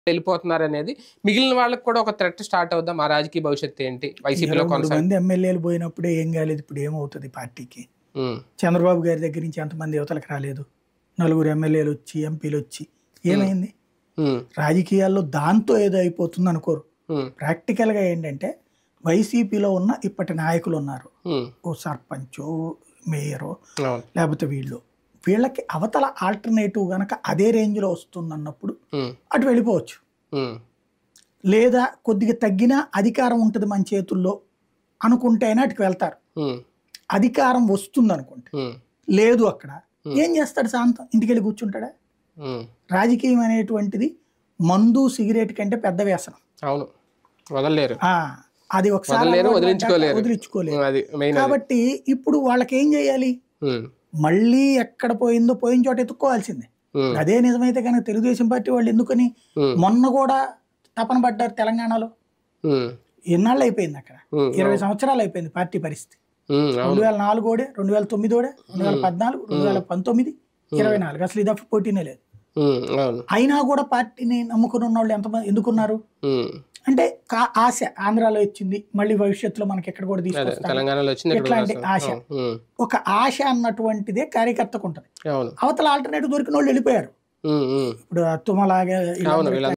వెళ్ళిపోతున్నారు అనేది మిగిలిన వాళ్ళకి కూడా ఒక థ్రెట్ స్టార్ట్ అవుద్దాం మా రాజకీయ భవిష్యత్తు ఏంటి వైసీపీలో ఇరవై మూడు కొనసాగి మంది ఎమ్మెల్యేలు పోయినప్పుడే ఏం కాలేదు ఇప్పుడు ఏమవుతుంది పార్టీకి ఉమ్, చంద్రబాబు గారి దగ్గర నుంచి ఎంతమంది యువతలకు రాలేదు నలుగురు ఎమ్మెల్యేలు వచ్చి ఎంపీలు వచ్చి ఏమైంది ఉమ్, రాజకీయాల్లో దాంతో ఏదో అయిపోతుంది అనుకోరు ఉమ్, ప్రాక్టికల్గా ఏంటంటే వైసీపీలో ఉన్న ఇప్పటి నాయకులు ఉన్నారు ఉమ్, ఓ సర్పంచో మేయరో అవును లేకపోతే వీళ్ళు వీళ్ళకి అవతల ఆల్టర్నేటివ్ గనక అదే రేంజ్లో వస్తుంది అన్నప్పుడు ఉమ్, అటు వెళ్ళిపోవచ్చు ఉమ్, లేదా కొద్దిగా తగ్గినా అధికారం ఉంటుంది మన చేతుల్లో అనుకుంటేనే అటుకు వెళ్తారు ఉమ్, అధికారం వస్తుంది అనుకుంటే ఉమ్, లేదు అక్కడ ఏం చేస్తాడు శాంతం ఇంటికి వెళ్ళి కూర్చుంటాడా ఉమ్, రాజకీయం అనేటువంటిది మందు సిగరెట్ కంటే పెద్ద వ్యసనం అవును వదలలేరు ఆ, అది ఒకసారి వదలలేరు, అలవాటు వదిలించుకోలేరు. పడ్డాక వదిలించుకోలేరు అది మెయిన్ అది కాబట్టి ఇప్పుడు వాళ్ళకి ఏం చేయాలి ఉమ్, మళ్ళీ ఎక్కడ పోయిందో పోయిన చోట ఎత్తుక్కోవాల్సిందే ఉమ్, అదే నిజమైతే కనుక తెలుగుదేశం పార్టీ వాళ్ళు ఎందుకని ఉమ్, మొన్న కూడా తపన పడ్డారు తెలంగాణలో ఉమ్, ఎన్నాళ్ళు అయిపోయింది అక్కడ ఉమ్, ఇరవై సంవత్సరాలు అయిపోయింది పార్టీ పరిస్థితి ఉమ్, అవును రెండు వేల నాలుగు ఓడే రెండు వేల తొమ్మిది ఓడే రెండు వేల పద్నాలుగు రెండు వేల పంతొమ్మిది ఇరవై నాలుగు అసలు ఇది పోటీనే లేదు ఉమ్, అవును అయినా కూడా పార్టీని నమ్ముకుని ఉన్న వాళ్ళు ఎంతమంది ఎందుకున్నారు ఉమ్, అంటే కా- ఆశ ఆంధ్రాలో ఇచ్చింది మళ్ళీ భవిష్యత్తులో మనకి ఎక్కడ కూడా అదే తీసుకొస్తారు తెలంగాణలో వచ్చింది ఇక్కడ ఎట్లాంటి కూడా ఆశ? వస్తుంది. ఉమ్, ఒక ఆశ అన్నటువంటిదే కార్యకర్తకు ఉంటుంది అవును అవతల ఆల్టర్నేటివ్ దొరికిన వాళ్ళు వెళ్ళిపోయారు ఉమ్, ఉమ్, ఇప్పుడు తుమ్మలాగే అవును వీళ్ళ